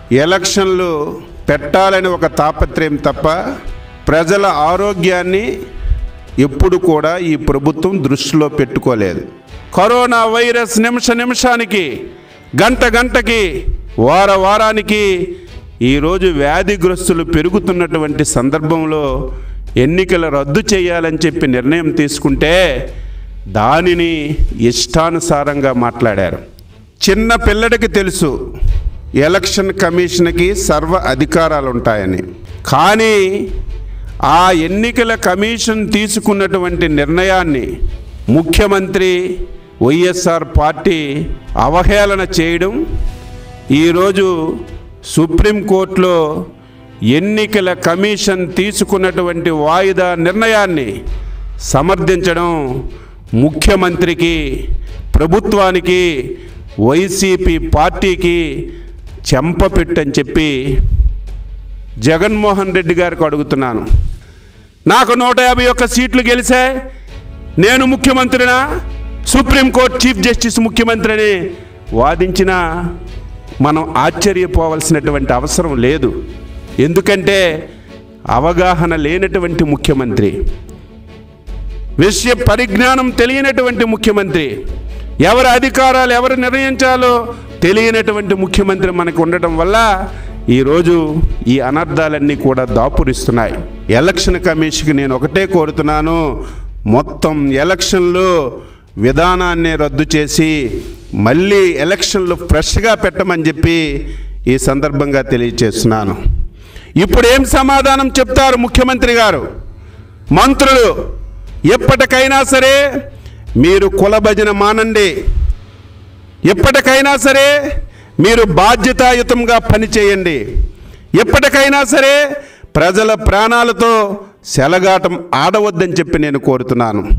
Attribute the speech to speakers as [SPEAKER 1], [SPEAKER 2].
[SPEAKER 1] ఎలక్షన్లు పెట్టాలని ఒక తాపత్రయం తప్ప ప్రజల ఆరోగ్యాన్ని ఎప్పుడు కూడా ఈ ప్రభుత్వం దృష్టిలో పెట్టుకోలేదు కరోనా వైరస్ నిమిష నిమిషానికి గంట గంటకి వార వారానికి ఈరోజు వ్యాధిగ్రస్తులు పెరుగుతున్నటువంటి సందర్భంలో ఎన్నికలు రద్దు చేయాలని చెప్పి నిర్ణయం తీసుకుంటే దానిని ఇష్టానుసారంగా మాట్లాడారు చిన్న పిల్లడికి తెలుసు ఎలక్షన్ కమిషన్కి సర్వ అధికారాలు ఉంటాయని కానీ ఆ ఎన్నికల కమిషన్ తీసుకున్నటువంటి నిర్ణయాన్ని ముఖ్యమంత్రి వైఎస్ఆర్ పార్టీ అవహేళన చేయడం ఈరోజు సుప్రీంకోర్టులో ఎన్నికల కమిషన్ తీసుకున్నటువంటి వాయిదా నిర్ణయాన్ని సమర్థించడం ముఖ్యమంత్రికి ప్రభుత్వానికి వైసీపీ పార్టీకి చెంపపెట్టని చెప్పి జగన్మోహన్ రెడ్డి గారికి అడుగుతున్నాను నాకు నూట యాభై ఒక్క సీట్లు గెలిచాయి నేను ముఖ్యమంత్రినా సుప్రీంకోర్టు చీఫ్ జస్టిస్ ముఖ్యమంత్రిని వాదించిన మనం ఆశ్చర్యపోవలసినటువంటి అవసరం లేదు ఎందుకంటే అవగాహన లేనటువంటి ముఖ్యమంత్రి విషయ పరిజ్ఞానం తెలియనటువంటి ముఖ్యమంత్రి ఎవరి అధికారాలు ఎవరు నిర్ణయించాలో తెలియనటువంటి ముఖ్యమంత్రి మనకు ఉండటం వల్ల ఈరోజు ఈ అనర్థాలన్నీ కూడా దాపురిస్తున్నాయి ఎలక్షన్ కమిషన్కి నేను ఒకటే కోరుతున్నాను మొత్తం ఎలక్షన్లు విధానాన్ని రద్దు చేసి మళ్ళీ ఎలక్షన్లు ఫ్రెష్గా పెట్టమని చెప్పి ఈ సందర్భంగా తెలియచేస్తున్నాను ఇప్పుడు ఏం సమాధానం చెప్తారు ముఖ్యమంత్రి గారు మంత్రులు ఎప్పటికైనా సరే మీరు కులభజన మానండి ఎప్పటికైనా సరే మీరు బాధ్యతాయుతంగా పనిచేయండి ఎప్పటికైనా సరే ప్రజల ప్రాణాలతో సెలగాటం ఆడవద్దని చెప్పి నేను కోరుతున్నాను